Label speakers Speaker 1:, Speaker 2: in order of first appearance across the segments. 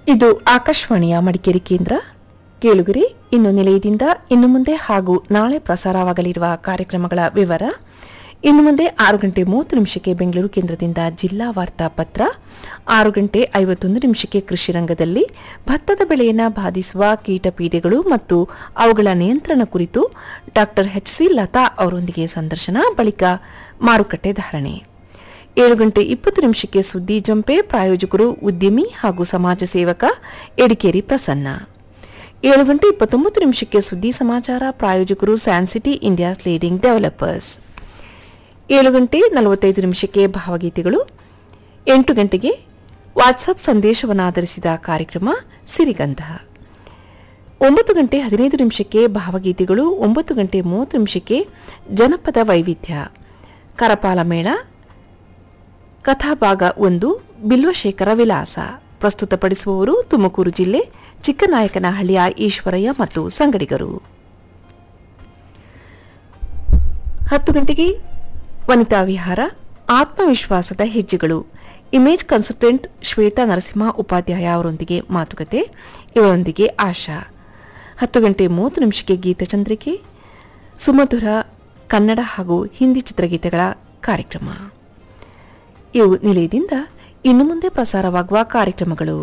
Speaker 1: ಇದು ಆಕಾಶವಾಣಿಯ ಮಡಿಕೇರಿ ಕೇಂದ್ರ ಕೇಳುಗರಿ ಇನ್ನು ನಿಲಯದಿಂದ ಇನ್ನು ಮುಂದೆ ಹಾಗೂ ನಾಳೆ ಪ್ರಸಾರವಾಗಲಿರುವ ಕಾರ್ಯಕ್ರಮಗಳ ವಿವರ ಇನ್ನು ಮುಂದೆ ಆರು ಗಂಟೆ ಮೂವತ್ತು ನಿಮಿಷಕ್ಕೆ ಬೆಂಗಳೂರು ಕೇಂದ್ರದಿಂದ ಜಿಲ್ಲಾ ವಾರ್ತಾ ಪತ್ರ ಆರು ಗಂಟೆ ಐವತ್ತೊಂದು ನಿಮಿಷಕ್ಕೆ ಕೃಷಿ ರಂಗದಲ್ಲಿ ಭತ್ತದ ಬೆಳೆಯನ್ನು ಬಾಧಿಸುವ ಕೀಟಪೀಡೆಗಳು ಮತ್ತು ಅವುಗಳ ನಿಯಂತ್ರಣ ಕುರಿತು ಡಾಕ್ಟರ್ ಎಚ್ ಸಿ ಲತಾ ಅವರೊಂದಿಗೆ ಸಂದರ್ಶನ ಬಳಿಕ ಮಾರುಕಟ್ಟೆ ಧಾರಣೆ ಏಳು ಗಂಟೆ ಇಪ್ಪತ್ತು ನಿಮಿಷಕ್ಕೆ ಸುದ್ದಿ ಜಂಪೆ ಪ್ರಾಯೋಜಕರು ಉದ್ಯಮಿ ಹಾಗೂ ಸಮಾಜ ಸೇವಕ ಎಡಿಕೇರಿ ಪ್ರಸನ್ನ ಏಳು ಗಂಟೆ ಇಪ್ಪತ್ತೊಂಬತ್ತು ನಿಮಿಷಕ್ಕೆ ಸುದ್ದಿ ಸಮಾಚಾರ ಪ್ರಾಯೋಜಕರು ಸ್ಯಾನ್ಸಿಟಿ ಇಂಡಿಯಾಸ್ ಲೀಡಿಂಗ್ ಡೆವಲಪರ್ಸ್ ಏಳು ಗಂಟೆ ನಲವತ್ತೈದು ನಿಮಿಷಕ್ಕೆ ಭಾವಗೀತೆಗಳು ಎಂಟು ಗಂಟೆಗೆ ವಾಟ್ಸಪ್ ಸಂದೇಶವನ್ನಾಧರಿಸಿದ ಕಾರ್ಯಕ್ರಮ ಸಿರಿಗಂಧ ಒಂಬತ್ತು ಗಂಟೆ ಹದಿನೈದು ನಿಮಿಷಕ್ಕೆ ಭಾವಗೀತೆಗಳು ಒಂಬತ್ತು ಗಂಟೆ ಮೂವತ್ತು ನಿಮಿಷಕ್ಕೆ ಜನಪದ ವೈವಿಧ್ಯ ಕರಪಾಲ ಮೇಳ ಕಥಾಭಾಗ ಒಂದು ಬಿಲ್ವಶೇಖರ ವಿಲಾಸ ಪ್ರಸ್ತುತಪಡಿಸುವವರು ತುಮಕೂರು ಜಿಲ್ಲೆ ಚಿಕ್ಕನಾಯಕನಹಳ್ಳಿಯ ಈಶ್ವರಯ್ಯ ಮತ್ತು ಸಂಗಡಿಗರು ಹತ್ತು ಗಂಟೆಗೆ ವನಿತಾ ವಿಹಾರ ಆತ್ಮವಿಶ್ವಾಸದ ಹೆಜ್ಜೆಗಳು ಇಮೇಜ್ ಕನ್ಸಲ್ಟೆಂಟ್ ಶ್ವೇತಾ ನರಸಿಂಹ ಉಪಾಧ್ಯಾಯ ಅವರೊಂದಿಗೆ ಮಾತುಕತೆ ಇವರೊಂದಿಗೆ ಆಶಾ ಹತ್ತು ಗಂಟೆ ಮೂವತ್ತು ನಿಮಿಷಕ್ಕೆ ಗೀತಚಂದ್ರಿಕೆ ಸುಮಧುರ ಕನ್ನಡ ಹಾಗೂ ಹಿಂದಿ ಚಿತ್ರಗೀತೆಗಳ ಕಾರ್ಯಕ್ರಮ ಇವು ನಿಲಯದಿಂದ ಇನ್ನು ಮುಂದೆ ಪ್ರಸಾರವಾಗುವ ಕಾರ್ಯಕ್ರಮಗಳು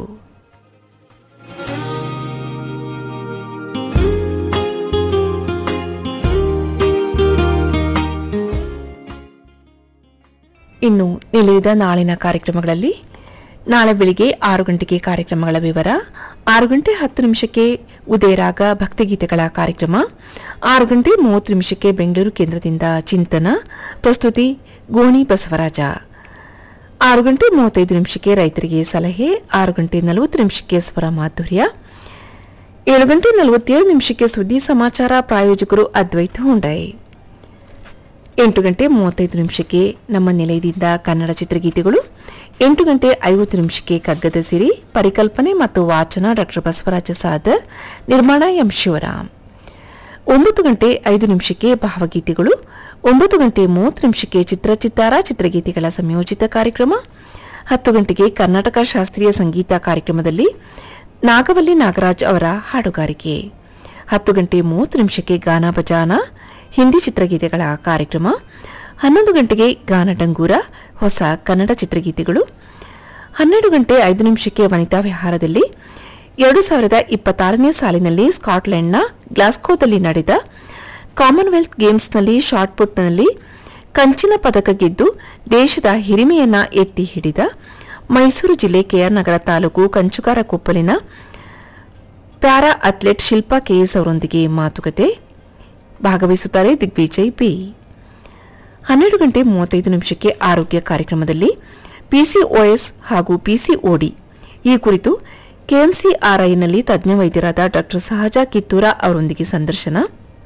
Speaker 1: ಇನ್ನು ನಿಲಯದ ನಾಳಿನ ಕಾರ್ಯಕ್ರಮಗಳಲ್ಲಿ ನಾಳೆ ಬೆಳಿಗ್ಗೆ ಆರು ಗಂಟೆಗೆ ಕಾರ್ಯಕ್ರಮಗಳ ವಿವರ ಆರು ಗಂಟೆ ಹತ್ತು ನಿಮಿಷಕ್ಕೆ ಉದಯರಾಗ ಭಕ್ತಿಗೀತೆಗಳ ಕಾರ್ಯಕ್ರಮ ಆರು ಗಂಟೆ ಮೂವತ್ತು ನಿಮಿಷಕ್ಕೆ ಬೆಂಗಳೂರು ಕೇಂದ್ರದಿಂದ ಚಿಂತನ ಪ್ರಸ್ತುತಿ ಗೋಣಿ ಬಸವರಾಜ ಆರು ಗಂಟೆ ಮೂವತ್ತೈದು ನಿಮಿಷಕ್ಕೆ ರೈತರಿಗೆ ಸಲಹೆ ಆರು ಗಂಟೆ ನಲವತ್ತು ನಿಮಿಷಕ್ಕೆ ಸ್ವರ ಮಾಧುರ್ಯ ಏಳು ಗಂಟೆ ನಲವತ್ತೇಳು ನಿಮಿಷಕ್ಕೆ ಸುದ್ದಿ ಸಮಾಚಾರ ಪ್ರಾಯೋಜಕರು ಅದ್ವೈತ ಹುಂಡೈ ಎಂಟು ಗಂಟೆ ಮೂವತ್ತೈದು ನಿಮಿಷಕ್ಕೆ ನಮ್ಮ ನಿಲಯದಿಂದ ಕನ್ನಡ ಚಿತ್ರಗೀತೆಗಳು ಎಂಟು ಗಂಟೆ ಐವತ್ತು ನಿಮಿಷಕ್ಕೆ ಕಗ್ಗದ ಸಿರಿ ಪರಿಕಲ್ಪನೆ ಮತ್ತು ವಾಚನ ಡಾಕ್ಟರ್ ಬಸವರಾಜ ಸಾದರ್ ನಿರ್ಮಾಣ ಎಂ ಶಿವರಾಮ್ ಒಂಬತ್ತು ಗಂಟೆ ಐದು ನಿಮಿಷಕ್ಕೆ ಭಾವಗೀತೆಗಳು ಒಂಬತ್ತು ಗಂಟೆ ಮೂವತ್ತು ನಿಮಿಷಕ್ಕೆ ಚಿತ್ರಚಿತ್ತಾರ ಚಿತ್ರಗೀತೆಗಳ ಸಂಯೋಜಿತ ಕಾರ್ಯಕ್ರಮ ಹತ್ತು ಗಂಟೆಗೆ ಕರ್ನಾಟಕ ಶಾಸ್ತ್ರೀಯ ಸಂಗೀತ ಕಾರ್ಯಕ್ರಮದಲ್ಲಿ ನಾಗವಲ್ಲಿ ನಾಗರಾಜ್ ಅವರ ಹಾಡುಗಾರಿಕೆ ಹತ್ತು ಗಂಟೆ ಮೂವತ್ತು ನಿಮಿಷಕ್ಕೆ ಗಾನ ಬಜಾನ ಹಿಂದಿ ಚಿತ್ರಗೀತೆಗಳ ಕಾರ್ಯಕ್ರಮ ಹನ್ನೊಂದು ಗಂಟೆಗೆ ಗಾನ ಡಂಗೂರ ಹೊಸ ಕನ್ನಡ ಚಿತ್ರಗೀತೆಗಳು ಹನ್ನೆರಡು ಗಂಟೆ ಐದು ನಿಮಿಷಕ್ಕೆ ವನಿತಾ ವಿಹಾರದಲ್ಲಿ ಎರಡು ಸಾವಿರದ ಇಪ್ಪತ್ತಾರನೇ ಸಾಲಿನಲ್ಲಿ ಸ್ಕಾಟ್ಲೆಂಡ್ನ ಗ್ಲಾಸ್ಕೋದಲ್ಲಿ ನಡೆದ ಕಾಮನ್ವೆಲ್ತ್ ಗೇಮ್ಸ್ನಲ್ಲಿ ಶಾಟ್ಪುಟ್ನಲ್ಲಿ ಕಂಚಿನ ಪದಕ ಗೆದ್ದು ದೇಶದ ಹಿರಿಮೆಯನ್ನ ಎತ್ತಿ ಹಿಡಿದ ಮೈಸೂರು ಜಿಲ್ಲೆ ಕೆಆರ್ ನಗರ ತಾಲೂಕು ಕಂಚುಗಾರ ಕೊಪ್ಪಲಿನ ಪ್ಯಾರಾ ಅಥ್ಲೆಟ್ ಶಿಲ್ಪಾ ಕೆಎಸ್ ಅವರೊಂದಿಗೆ ಮಾತುಕತೆ ಭಾಗವಹಿಸುತ್ತಾರೆ ದಿಗ್ವಿಜಯ್ ಪಿ ಹನ್ನೆರಡು ಗಂಟೆ ಮೂವತ್ತೈದು ನಿಮಿಷಕ್ಕೆ ಆರೋಗ್ಯ ಕಾರ್ಯಕ್ರಮದಲ್ಲಿ ಪಿಸಿಒಎಸ್ ಹಾಗೂ ಪಿಸಿಒಡಿ ಈ ಕುರಿತು ಕೆಎಂಸಿಆರ್ಐನಲ್ಲಿ ತಜ್ಞ ವೈದ್ಯರಾದ ಡಾ ಸಹಜ ಕಿತ್ತೂರ ಅವರೊಂದಿಗೆ ಸಂದರ್ಶನ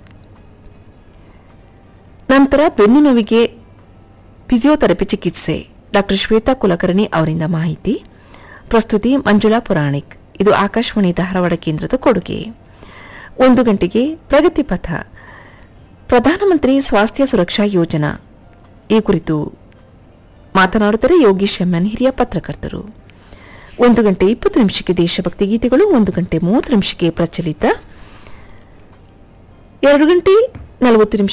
Speaker 1: ನಂತರ ಬೆನ್ನು ನೋವಿಗೆ ಫಿಸಿಯೋಥೆರಪಿ ಚಿಕಿತ್ಸೆ ಡಾ ಶ್ವೇತಾ ಕುಲಕರ್ಣಿ ಅವರಿಂದ ಮಾಹಿತಿ ಪ್ರಸ್ತುತಿ ಮಂಜುಳಾ ಪುರಾಣಿಕ್ ಇದು ಆಕಾಶವಾಣಿ ಧಾರವಾಡ ಕೇಂದ್ರದ ಕೊಡುಗೆ ಒಂದು ಗಂಟೆಗೆ ಪ್ರಗತಿ ಪಥ ಪ್ರಧಾನಮಂತ್ರಿ ಸ್ವಾಸ್ಥ್ಯ ಸುರಕ್ಷಾ ಯೋಜನಾ ಈ ಕುರಿತು ಮಾತನಾಡುತ್ತಾರೆ ಯೋಗೀಶ್ ಎಮ್ಎನ್ ಹಿರಿಯ ಪತ್ರಕರ್ತರು ಒಂದು ಗಂಟೆ ಇಪ್ಪತ್ತು ನಿಮಿಷಕ್ಕೆ ದೇಶಭಕ್ತಿ ಗೀತೆಗಳು ಒಂದು ಗಂಟೆ ಮೂವತ್ತು ನಿಮಿಷಕ್ಕೆ ಪ್ರಚಲಿತ ಎರಡು ಗಂಟೆ ನಲವತ್ತು ನಿಮಿಷ